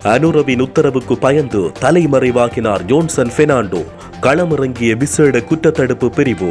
அனுரவின் உத்தரவுக்கு பயந்து தலைமறைவாகினார் ஜோன்சன் பெர்னாண்டோ களமிறங்கிய விசேட குற்றத்தடுப்பு பிரிவு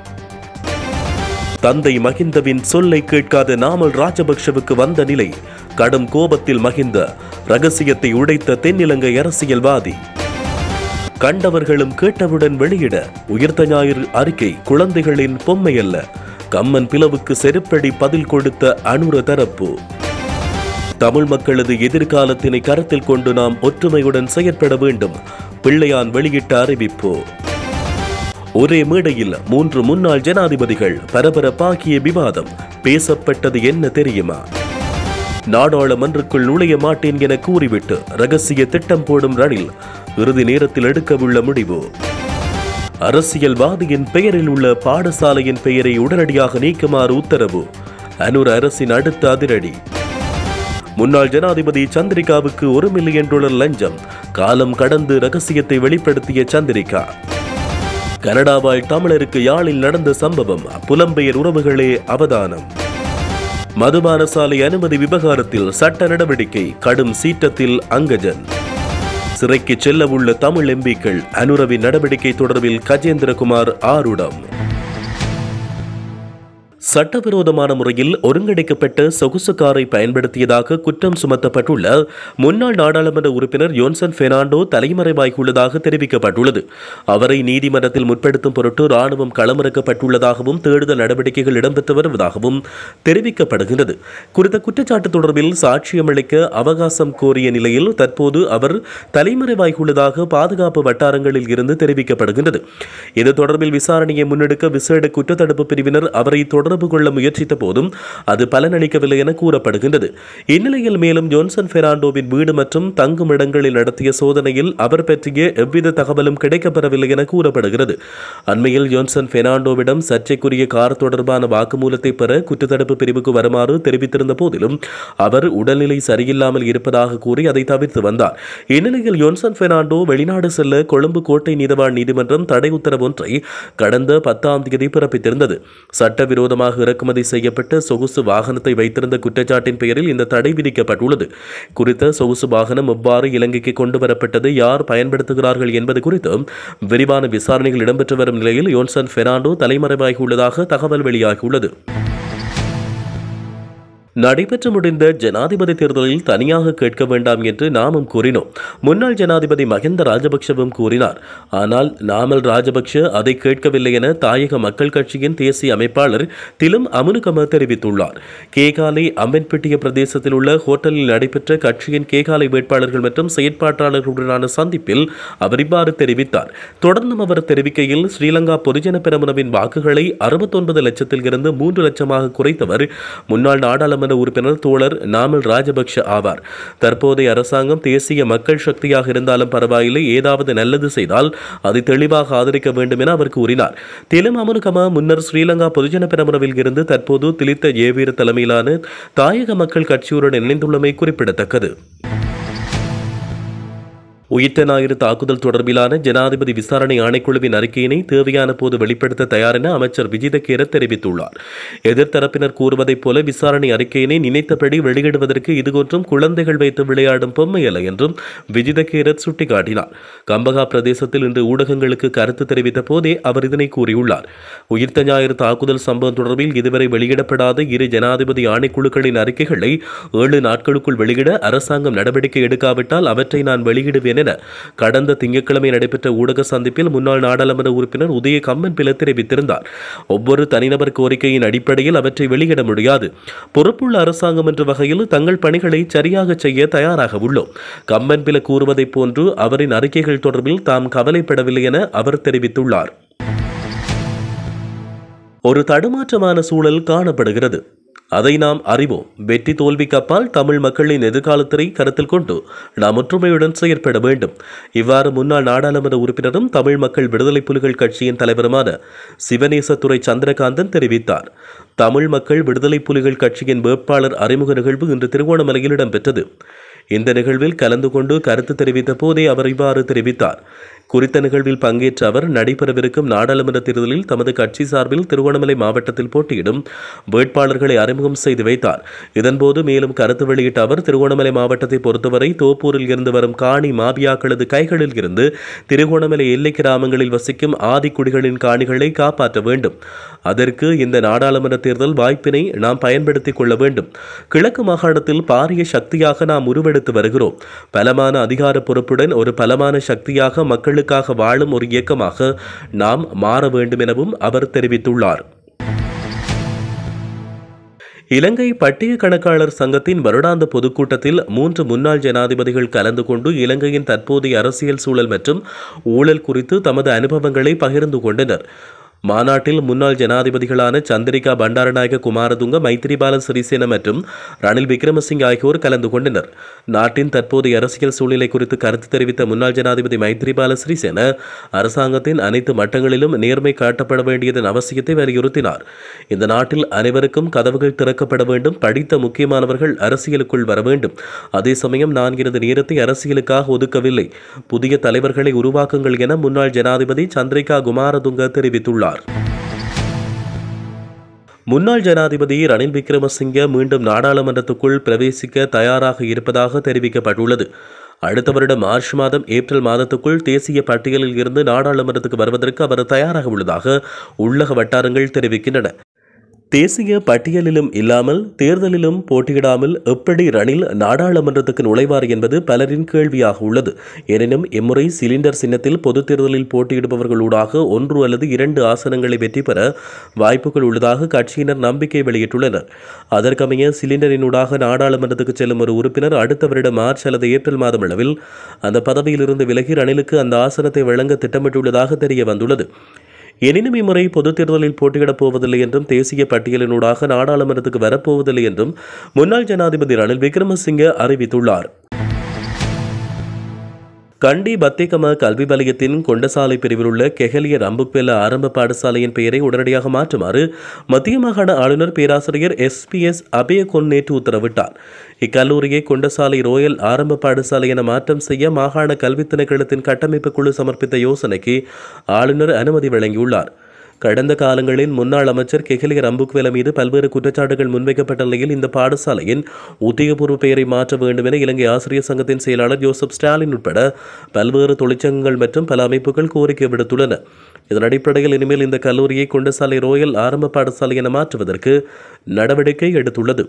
தந்தை மகிந்தவின் சொல்லை கேட்காத நாமல் ராஜபக்ஷவுக்கு வந்த நிலை கடும் கோபத்தில் மகிந்த ரகசியத்தை உடைத்த தென்னிலங்கை அரசியல்வாதி கண்டவர்களும் கேட்டவுடன் வெளியிட உயிர்த்த ஞாயிறு அறிக்கை குழந்தைகளின் பொம்மை அல்ல கம்மன் பிளவுக்கு செருப்படி பதில் கொடுத்த அனுர தரப்பு தமிழ் மக்களது எதிர்காலத்தினை கருத்தில் கொண்டு நாம் ஒற்றுமையுடன் செயற்பட வேண்டும் பிள்ளையான் வெளியிட்ட அறிவிப்பு ஒரே மேடையில் மூன்று முன்னாள் ஜனாதிபதிகள் பரபரப்பாகிய விவாதம் பேசப்பட்டது என்ன தெரியுமா நாடாளுமன்றக்குள் நுழைய மாட்டேன் என கூறிவிட்டு ரகசிய திட்டம் போடும் ரணில் இறுதி நேரத்தில் எடுக்கவுள்ள முடிவு அரசியல்வாதியின் பெயரில் உள்ள பாடசாலையின் பெயரை உடனடியாக நீக்குமாறு உத்தரவு அனுர் அரசின் அடுத்த அதிரடி முன்னாள் ஜனாதிபதி சந்திரிகாவுக்கு ஒரு மில்லியன் டாலர் லஞ்சம் காலம் கடந்து ரகசியத்தை வெளிப்படுத்திய சந்திரிகா கனடாவால் தமிழருக்கு யாழில் நடந்த சம்பவம் புலம்பெயர் உறவுகளே அவதானம் மதுபான சாலை அனுமதி விவகாரத்தில் சட்ட நடவடிக்கை கடும் சீற்றத்தில் அங்கஜன் சிறைக்கு செல்லவுள்ள தமிழ் எம்பிக்கள் அனுரவின் நடவடிக்கை தொடர்பில் கஜேந்திரகுமார் ஆருடம் சட்டவிரோதமான முறையில் ஒருங்கிணைக்கப்பட்ட சொகுசு காரை பயன்படுத்தியதாக குற்றம் சுமத்தப்பட்டுள்ள முன்னாள் நாடாளுமன்ற உறுப்பினர் யோன்சன் பெர்னாண்டோ தலைமறைவாகியுள்ளதாக தெரிவிக்கப்பட்டுள்ளது அவரை நீதிமன்றத்தில் முற்படுத்தும் பொருட்டு ராணுவம் களமிறக்கப்பட்டுள்ளதாகவும் தேடுதல் நடவடிக்கைகள் இடம்பெற்று வருவதாகவும் தெரிவிக்கப்படுகிறது குறித்த குற்றச்சாட்டு தொடர்பில் சாட்சியமளிக்க அவகாசம் கோரிய நிலையில் தற்போது அவர் தலைமறைவாகியுள்ளதாக பாதுகாப்பு வட்டாரங்களில் இருந்து தெரிவிக்கப்படுகின்றது இது தொடர்பில் விசாரணையை முன்னெடுக்க விசேட குற்றத்தடுப்பு பிரிவினர் அவரை தொடர்பு கொள்ள முயற்சித்த போதும் அது பலனளிக்கவில்லை என கூறப்படுகின்றது இந்நிலையில் மேலும் ஜோன்சன் பெர்னாண்டோவின் வீடு மற்றும் தங்கும் இடங்களில் நடத்திய சோதனையில் அவர் பற்றிய எவ்வித தகவலும் கிடைக்கப்பெறவில்லை என கூறப்படுகிறது அண்மையில் ஜோன்சன் பெர்னாண்டோவிடம் சர்ச்சைக்குரிய கார் தொடர்பான வாக்குமூலத்தை பெற குற்றத்தடுப்பு பிரிவுக்கு வருமாறு தெரிவித்திருந்த போதிலும் அவர் உடல்நிலை சரியில்லாமல் இருப்பதாக கூறி அதை தவிர்த்து வந்தார் இந்நிலையில் ஜோன்சன் பெர்னாண்டோ வெளிநாடு செல்ல கொழும்பு கோட்டை நீதவான் நீதிமன்றம் தடை உத்தரவு ஒன்றை கடந்த பத்தாம் தேதி பிறப்பித்திருந்தது சட்டவிரோதமாக இறக்குமதி செய்யப்பட்ட சொகுசு வாகனத்தை வைத்திருந்த குற்றச்சாட்டின் பெயரில் இந்த தடை விதிக்கப்பட்டுள்ளது குறித்த சொகுசு வாகனம் எவ்வாறு இலங்கைக்கு கொண்டு வரப்பட்டது யார் பயன்படுத்துகிறார்கள் என்பது குறித்து விரிவான விசாரணைகள் இடம்பெற்று வரும் நிலையில் யோன்சன் பெர்னாண்டோ தலைமறைவாகியுள்ளதாக தகவல் வெளியாகியுள்ளது நடைபெற்று முடிந்த ஜனாதிபதி தேர்தலில் தனியாக கேட்க வேண்டாம் என்று நாமும் கூறினோம் முன்னாள் ஜனாதிபதி மஹிந்த ராஜபக்ஷவும் கூறினார் ஆனால் நாமல் ராஜபக்ஷ அதை கேட்கவில்லை என தாயக மக்கள் கட்சியின் தேசிய அமைப்பாளர் திலும் அமுனுகம தெரிவித்துள்ளார் கேகாலை அம்பன்பட்டிய பிரதேசத்தில் உள்ள ஹோட்டலில் நடைபெற்ற கட்சியின் கேகாலை வேட்பாளர்கள் மற்றும் செயற்பாட்டாளர்களுடனான சந்திப்பில் அவர் இவ்வாறு தெரிவித்தார் தொடர்ந்தும் அவர் தெரிவிக்கையில் ஸ்ரீலங்கா பொதுஜன பெரமுனவின் வாக்குகளை அறுபத்தொன்பது லட்சத்தில் இருந்து மூன்று லட்சமாக குறைத்தவர் முன்னாள் நாடாளுமன்ற உறுப்பினர் தோழர் நாமல் ராஜபக்ஷ ஆவார் தற்போதைய அரசாங்கம் தேசிய மக்கள் சக்தியாக இருந்தாலும் பரவாயில்லை ஏதாவது நல்லது செய்தால் அதை தெளிவாக ஆதரிக்க வேண்டும் என அவர் கூறினார் தெலும் அமுனுகம முன்னர் ஸ்ரீலங்கா பொதுஜன பெரமுனவில் இருந்து தற்போது திலித்த ஏவீர தலைமையிலான தாயக மக்கள் கட்சியுடன் இணைந்துள்ளமை குறிப்பிடத்தக்கது உயிர்த்த ஞாயிறு தாக்குதல் தொடர்பிலான ஜனாதிபதி விசாரணை ஆணைக்குழுவின் அறிக்கையினை தேவையான போது வெளிப்படுத்த தயார் என அமைச்சர் விஜிதகேர தெரிவித்துள்ளார் எதிர்த்தரப்பினர் கூறுவதைப் போல விசாரணை அறிக்கையினை நினைத்தபடி வெளியிடுவதற்கு இதுகொன்றும் குழந்தைகள் வைத்து விளையாடும் பொம்மை அல்ல என்றும் விஜிதகேரத் சுட்டிக்காட்டினார் கம்பகா பிரதேசத்தில் இன்று ஊடகங்களுக்கு கருத்து தெரிவித்த போதே அவர் இதனை கூறியுள்ளார் உயிர்த்த ஞாயிறு தாக்குதல் சம்பவம் தொடர்பில் இதுவரை வெளியிடப்படாத இரு ஜனாதிபதி ஆணைக்குழுக்களின் அறிக்கைகளை ஏழு நாட்களுக்குள் வெளியிட அரசாங்கம் நடவடிக்கை எடுக்காவிட்டால் அவற்றை நான் வெளியிடுவேன் என கடந்த திங்கட்கிழமை நடைபெற்ற ஊடக சந்திப்பில் முன்னாள் நாடாளுமன்ற உறுப்பினர் உதய கம்மன் பில தெரிவித்திருந்தார் ஒவ்வொரு தனிநபர் கோரிக்கையின் அடிப்படையில் அவற்றை வெளியிட முடியாது பொறுப்புள்ள அரசாங்கம் என்ற வகையில் தங்கள் பணிகளை சரியாக செய்ய தயாராக உள்ளோம் கம்மன் பில கூறுவதைப் போன்று அவரின் அறிக்கைகள் தொடர்பில் தாம் கவலைப்படவில்லை என அவர் தெரிவித்துள்ளார் ஒரு தடுமாற்றமான சூழல் காணப்படுகிறது அதை நாம் அறிவோம் வெற்றி தோல்விக்கு அப்பால் தமிழ் மக்களின் எதிர்காலத்தை கருத்தில் கொண்டு நாம் ஒற்றுமையுடன் செயற்பட வேண்டும் இவ்வாறு முன்னாள் நாடாளுமன்ற உறுப்பினரும் தமிழ் மக்கள் விடுதலை புலிகள் கட்சியின் தலைவருமான சிவநேசத்துறை சந்திரகாந்தன் தெரிவித்தார் தமிழ் மக்கள் விடுதலை புலிகள் கட்சியின் வேட்பாளர் அறிமுக நிகழ்வு இன்று திருவோணமலையில் இடம்பெற்றது இந்த நிகழ்வில் கலந்து கொண்டு கருத்து தெரிவித்த போதே அவர் இவ்வாறு தெரிவித்தார் குறித்த நிகழ்வில் பங்கேற்ற அவர் நடைபெறவிருக்கும் நாடாளுமன்ற தேர்தலில் தமது கட்சி சார்பில் திருவண்ணாமலை மாவட்டத்தில் போட்டியிடும் வேட்பாளர்களை அறிமுகம் செய்து வைத்தார் இதன்போது மேலும் கருத்து வெளியிட்ட அவர் திருகோணமலை மாவட்டத்தை பொறுத்தவரை தோப்பூரில் இருந்து வரும் காணி மாபியாக்களது கைகளில் இருந்து திருகோணமலை எல்லை கிராமங்களில் வசிக்கும் ஆதிக்குடிகளின் காணிகளை காப்பாற்ற வேண்டும் அதற்கு இந்த நாடாளுமன்ற தேர்தல் வாய்ப்பினை நாம் பயன்படுத்திக் கொள்ள வேண்டும் கிழக்கு மாகாணத்தில் பாரிய சக்தியாக நாம் உருவெடுத்து வருகிறோம் பலமான அதிகார பொறுப்புடன் ஒரு பலமான சக்தியாக மக்களுக்காக வாழும் ஒரு இயக்கமாக நாம் மாற வேண்டும் எனவும் அவர் தெரிவித்துள்ளார் இலங்கை பட்டிய கணக்காளர் சங்கத்தின் வருடாந்த பொதுக்கூட்டத்தில் மூன்று முன்னாள் ஜனாதிபதிகள் கலந்து கொண்டு இலங்கையின் தற்போதைய அரசியல் சூழல் மற்றும் ஊழல் குறித்து தமது அனுபவங்களை பகிர்ந்து கொண்டனர் மாநாட்டில் முன்னாள் ஜனாதிபதிகளான சந்திரிகா பண்டாரநாயக குமாரதுங்க மைத்திரிபால சிறிசேன மற்றும் ரணில் விக்ரமசிங்க ஆகியோர் கலந்து கொண்டனர் நாட்டின் தற்போதைய அரசியல் சூழ்நிலை குறித்து கருத்து தெரிவித்த முன்னாள் ஜனாதிபதி மைத்திரிபால சிறிசேன அரசாங்கத்தின் அனைத்து மட்டங்களிலும் நேர்மை காட்டப்பட வேண்டியதன் அவசியத்தை வலியுறுத்தினார் இந்த நாட்டில் அனைவருக்கும் கதவுகள் திறக்கப்பட வேண்டும் படித்த முக்கியமானவர்கள் அரசியலுக்குள் வர வேண்டும் அதே சமயம் நான் எனது நேரத்தை அரசியலுக்காக ஒதுக்கவில்லை புதிய தலைவர்களை உருவாக்குங்கள் என முன்னாள் ஜனாதிபதி சந்திரிகா குமாரதுங்க தெரிவித்துள்ளார் முன்னாள் ஜனாதிபதி ரணில் விக்ரமசிங்க மீண்டும் நாடாளுமன்றத்துக்குள் பிரவேசிக்க தயாராக இருப்பதாக தெரிவிக்கப்பட்டுள்ளது அடுத்த வருடம் மார்ச் மாதம் ஏப்ரல் மாதத்துக்குள் தேசிய பட்டியலில் இருந்து நாடாளுமன்றத்துக்கு வருவதற்கு அவர் தயாராக உள்ளதாக உள்ளக வட்டாரங்கள் தெரிவிக்கின்றன தேசிய பட்டியலிலும் இல்லாமல் தேர்தலிலும் போட்டியிடாமல் எப்படி ரணில் நாடாளுமன்றத்துக்கு நுழைவார் என்பது பலரின் கேள்வியாக உள்ளது எனினும் இம்முறை சிலிண்டர் சின்னத்தில் பொதுத் தேர்தலில் போட்டியிடுபவர்களூடாக ஒன்று அல்லது இரண்டு ஆசனங்களை வெற்றி பெற வாய்ப்புகள் உள்ளதாக கட்சியினர் நம்பிக்கை வெளியிட்டுள்ளனர் அதற்கமைய சிலிண்டரினூடாக நாடாளுமன்றத்துக்கு செல்லும் ஒரு உறுப்பினர் அடுத்த வருடம் மார்ச் அல்லது ஏப்ரல் மாதம் அளவில் அந்த பதவியிலிருந்து விலகி ரணிலுக்கு அந்த ஆசனத்தை வழங்க திட்டமிட்டுள்ளதாக தெரிய வந்துள்ளது எனினும் இம்முறை பொதுத் தேர்தலில் போட்டியிடப் போவதில்லை என்றும் தேசிய பட்டியலினூடாக நாடாளுமன்றத்துக்கு வரப்போவதில்லை என்றும் முன்னாள் ஜனாதிபதி ரணில் விக்ரமசிங்கே அறிவித்துள்ளார் கண்டி பத்திகம கல்வி வலயத்தின் கொண்டசாலை பிரிவில் உள்ள கெஹலிய ரம்புக்வெல்ல ஆரம்ப பாடசாலையின் பெயரை உடனடியாக மாற்றுமாறு மத்திய மாகாண ஆளுநர் பேராசிரியர் எஸ்பிஎஸ் அபயகொன் நேற்று உத்தரவிட்டார் இக்கல்லூரியை கொண்டசாலை ரோயல் ஆரம்ப பாடசாலை என மாற்றம் செய்ய மாகாண கல்வித் திணைக்களத்தின் கட்டமைப்பு குழு சமர்ப்பித்த யோசனைக்கு ஆளுநர் அனுமதி வழங்கியுள்ளார் கடந்த காலங்களில் முன்னாள் அமைச்சர் கெஹலிய ரம்புக்வெல மீது பல்வேறு குற்றச்சாட்டுகள் முன்வைக்கப்பட்ட நிலையில் இந்த பாடசாலையின் உத்தியோகபூர்வ பெயரை மாற்ற வேண்டும் என இலங்கை ஆசிரியர் சங்கத்தின் செயலாளர் ஜோசப் ஸ்டாலின் உட்பட பல்வேறு தொழிற்சங்கங்கள் மற்றும் பல அமைப்புகள் கோரிக்கை விடுத்துள்ளன இதன் அடிப்படையில் இனிமேல் இந்த கல்லூரியை கொண்டசாலை ரோயல் ஆரம்ப பாடசாலை என மாற்றுவதற்கு நடவடிக்கை எடுத்துள்ளது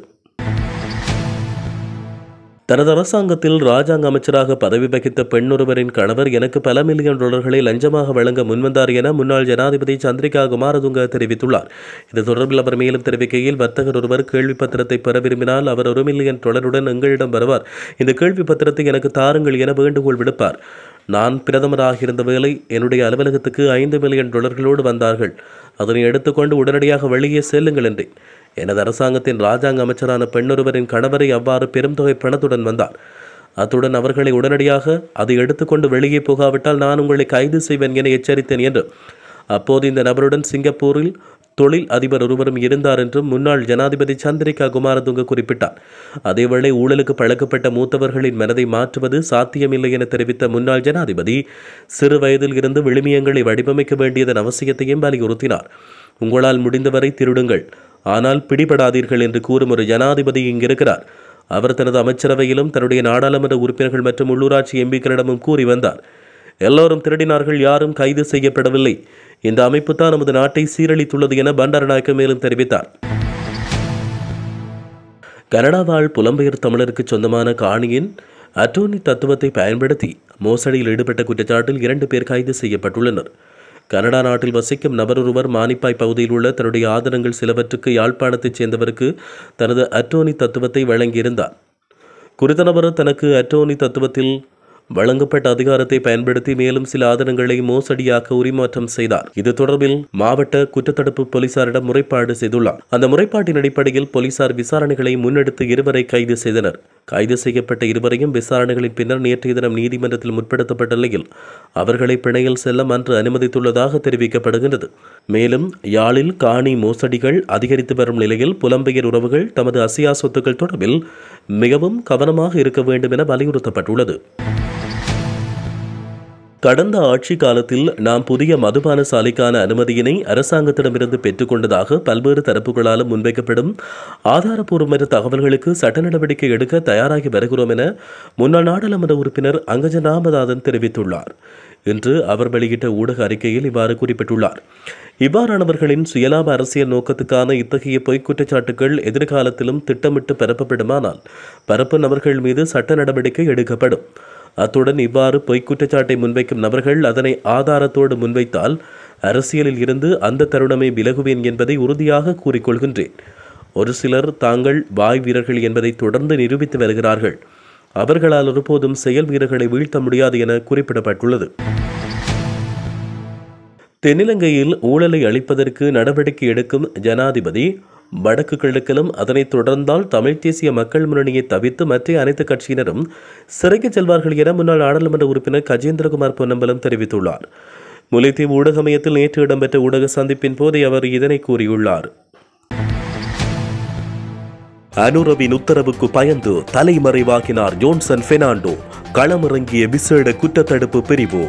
தனது அரசாங்கத்தில் ராஜாங்க அமைச்சராக பதவி வகித்த பெண்ணொருவரின் கணவர் எனக்கு பல மில்லியன் டாலர்களை லஞ்சமாக வழங்க முன்வந்தார் என முன்னாள் ஜனாதிபதி சந்திரிகா குமாரதுங்க தெரிவித்துள்ளார் இது தொடர்பில் அவர் மேலும் தெரிவிக்கையில் வர்த்தகர் ஒருவர் கேள்வி பத்திரத்தை பெற விரும்பினால் அவர் ஒரு மில்லியன் டாலருடன் எங்களிடம் வருவார் இந்த கேள்வி பத்திரத்தை எனக்கு தாருங்கள் என வேண்டுகோள் விடுப்பார் நான் பிரதமராக இருந்த வேளை என்னுடைய அலுவலகத்துக்கு ஐந்து மில்லியன் டாலர்களோடு வந்தார்கள் அதனை எடுத்துக்கொண்டு உடனடியாக வெளியே செல்லுங்கள் என்றேன் எனது அரசாங்கத்தின் ராஜாங்க அமைச்சரான பெண்ணொருவரின் கணவரை அவ்வாறு பெரும் தொகை பணத்துடன் வந்தார் அத்துடன் அவர்களை உடனடியாக அதை எடுத்துக்கொண்டு வெளியே போகாவிட்டால் நான் உங்களை கைது செய்வேன் என எச்சரித்தேன் என்று அப்போது இந்த நபருடன் சிங்கப்பூரில் தொழில் அதிபர் ஒருவரும் இருந்தார் என்றும் முன்னாள் ஜனாதிபதி சந்திரிகா குமாரதுங்க குறிப்பிட்டார் அதேவேளை ஊழலுக்கு பழக்கப்பட்ட மூத்தவர்களின் மனதை மாற்றுவது சாத்தியமில்லை என தெரிவித்த முன்னாள் ஜனாதிபதி சிறு வயதில் இருந்து விழுமியங்களை வடிவமைக்க வேண்டியதன் அவசியத்தையும் வலியுறுத்தினார் உங்களால் முடிந்தவரை திருடுங்கள் ஆனால் பிடிபடாதீர்கள் என்று கூறும் ஒரு ஜனாதிபதி இங்கிருக்கிறார் அவர் தனது அமைச்சரவையிலும் தன்னுடைய நாடாளுமன்ற உறுப்பினர்கள் மற்றும் உள்ளூராட்சி எம்பிக்களிடமும் கூறி வந்தார் எல்லோரும் திருடினார்கள் யாரும் கைது செய்யப்படவில்லை இந்த அமைப்பு தான் நமது நாட்டை சீரழித்துள்ளது என பண்டாரநாயக்க மேலும் தெரிவித்தார் கனடா வாழ் புலம்பெயர் தமிழருக்கு சொந்தமான காணியின் அட்டோர்னி தத்துவத்தை பயன்படுத்தி மோசடியில் ஈடுபட்ட குற்றச்சாட்டில் இரண்டு பேர் கைது செய்யப்பட்டுள்ளனர் கனடா நாட்டில் வசிக்கும் நபர் ஒருவர் மானிப்பாய் பகுதியில் உள்ள தன்னுடைய ஆதரங்கள் சிலவற்றுக்கு யாழ்ப்பாணத்தைச் சேர்ந்தவருக்கு தனது அட்டோர்னி தத்துவத்தை வழங்கியிருந்தார் குறித்த நபர் தனக்கு அட்டோர்னி தத்துவத்தில் வழங்கப்பட்ட அதிகாரத்தை பயன்படுத்தி மேலும் சில ஆதரங்களை மோசடியாக்க உரிமாற்றம் செய்தார் இது தொடர்பில் மாவட்ட குற்றத்தடுப்பு போலீசாரிடம் முறைப்பாடு செய்துள்ளார் அந்த முறைப்பாட்டின் அடிப்படையில் போலீசார் விசாரணைகளை முன்னெடுத்து இருவரை கைது செய்தனர் கைது செய்யப்பட்ட இருவரையும் விசாரணைகளின் பின்னர் நேற்றைய தினம் நீதிமன்றத்தில் முற்படுத்தப்பட்ட நிலையில் அவர்களை பிணையில் செல்ல மன்று அனுமதித்துள்ளதாக தெரிவிக்கப்படுகின்றது மேலும் யாழில் காணி மோசடிகள் அதிகரித்து வரும் நிலையில் புலம்பெயர் உறவுகள் தமது அசியா சொத்துக்கள் தொடர்பில் மிகவும் கவனமாக இருக்க வேண்டும் என வலியுறுத்தப்பட்டுள்ளது கடந்த ஆட்சி காலத்தில் நாம் புதிய மதுபான சாலைக்கான அனுமதியினை அரசாங்கத்திடமிருந்து பெற்றுக்கொண்டதாக பல்வேறு தரப்புகளாலும் முன்வைக்கப்படும் ஆதாரப்பூர்வமற்ற தகவல்களுக்கு சட்ட நடவடிக்கை எடுக்க தயாராகி வருகிறோம் என முன்னாள் நாடாளுமன்ற உறுப்பினர் அங்கஜன் ராமநாதன் தெரிவித்துள்ளார் இன்று அவர் வெளியிட்ட ஊடக அறிக்கையில் இவ்வாறு குறிப்பிட்டுள்ளார் இவ்வாறானவர்களின் சுயலாப அரசியல் நோக்கத்துக்கான இத்தகைய பொய்க் குற்றச்சாட்டுகள் எதிர்காலத்திலும் திட்டமிட்டு பரப்பப்படுமானால் பரப்பு நபர்கள் மீது சட்ட நடவடிக்கை எடுக்கப்படும் அத்துடன் இவ்வாறு பொய்க் குற்றச்சாட்டை முன்வைக்கும் நபர்கள் அதனை ஆதாரத்தோடு முன்வைத்தால் அரசியலில் இருந்து அந்த தருணமே விலகுவேன் என்பதை உறுதியாக கூறிக்கொள்கின்றேன் ஒரு சிலர் தாங்கள் வாய் வீரர்கள் என்பதை தொடர்ந்து நிரூபித்து வருகிறார்கள் அவர்களால் ஒருபோதும் செயல் வீரர்களை வீழ்த்த முடியாது என குறிப்பிடப்பட்டுள்ளது தென்னிலங்கையில் ஊழலை அளிப்பதற்கு நடவடிக்கை எடுக்கும் ஜனாதிபதி வடக்கு கிழக்கிலும் அதனைத் தொடர்ந்தால் தமிழ் தேசிய மக்கள் முன்னணியை தவிர்த்து மற்ற அனைத்து கட்சியினரும் சிறைக்கு செல்வார்கள் என முன்னாள் நாடாளுமன்ற உறுப்பினர் கஜேந்திரகுமார் பொன்னம்பலம் தெரிவித்துள்ளார் முல்லைத்தீவு ஊடக மையத்தில் நேற்று இடம்பெற்ற ஊடக சந்திப்பின் போதே அவர் இதனை கூறியுள்ளார் அனுரவின் உத்தரவுக்கு பயந்து தலைமறைவாகினார் ஜோன்சன் பெர்னாண்டோ களமிறங்கிய விசேட குற்றத்தடுப்பு பிரிவு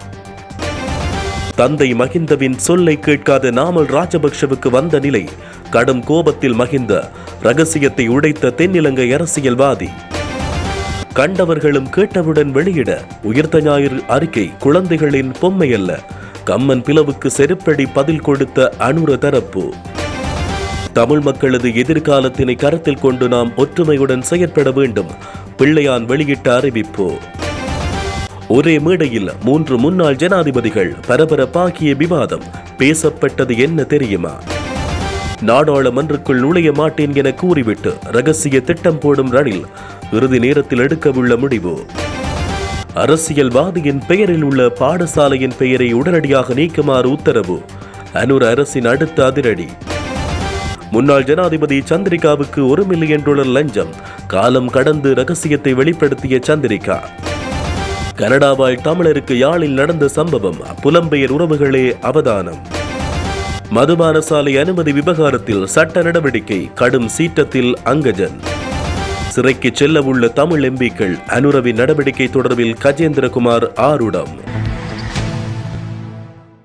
தந்தை மகிந்தவின் சொல்லை கேட்காத நாமல் ராஜபக்ஷவுக்கு வந்த நிலை கடும் கோபத்தில் மகிந்த ரகசியத்தை உடைத்த தென்னிலங்கை அரசியல்வாதி கண்டவர்களும் கேட்டவுடன் வெளியிட உயிர்த்த ஞாயிறு அறிக்கை குழந்தைகளின் பொம்மை அல்ல கம்மன் பிளவுக்கு செருப்படி பதில் கொடுத்த அனுர தரப்பு தமிழ் மக்களது எதிர்காலத்தினை கருத்தில் கொண்டு நாம் ஒற்றுமையுடன் செயற்பட வேண்டும் பிள்ளையான் வெளியிட்ட அறிவிப்பு ஒரே மேடையில் மூன்று முன்னாள் ஜனாதிபதிகள் பரபரப்பாகிய விவாதம் பேசப்பட்டது என்ன தெரியுமா நாடாளுமன்றக்குள் நுழைய மாட்டேன் என கூறிவிட்டு ரகசிய திட்டம் போடும் ரணில் இறுதி நேரத்தில் எடுக்கவுள்ள முடிவு அரசியல்வாதியின் பெயரில் உள்ள பாடசாலையின் பெயரை உடனடியாக நீக்குமாறு உத்தரவு அனுர அரசின் அடுத்த அதிரடி முன்னாள் ஜனாதிபதி சந்திரிகாவுக்கு ஒரு மில்லியன் டாலர் லஞ்சம் காலம் கடந்து ரகசியத்தை வெளிப்படுத்திய சந்திரிகா கனடாவால் தமிழருக்கு யாழில் நடந்த சம்பவம் புலம்பெயர் உறவுகளே அவதானம் மதுபான சாலை அனுமதி விவகாரத்தில் சட்ட நடவடிக்கை கடும் சீற்றத்தில் அங்கஜன் சிறைக்கு செல்ல உள்ள தமிழ் எம்பிக்கள் அனுரவின் நடவடிக்கை தொடர்பில் கஜேந்திரகுமார் ஆருடம்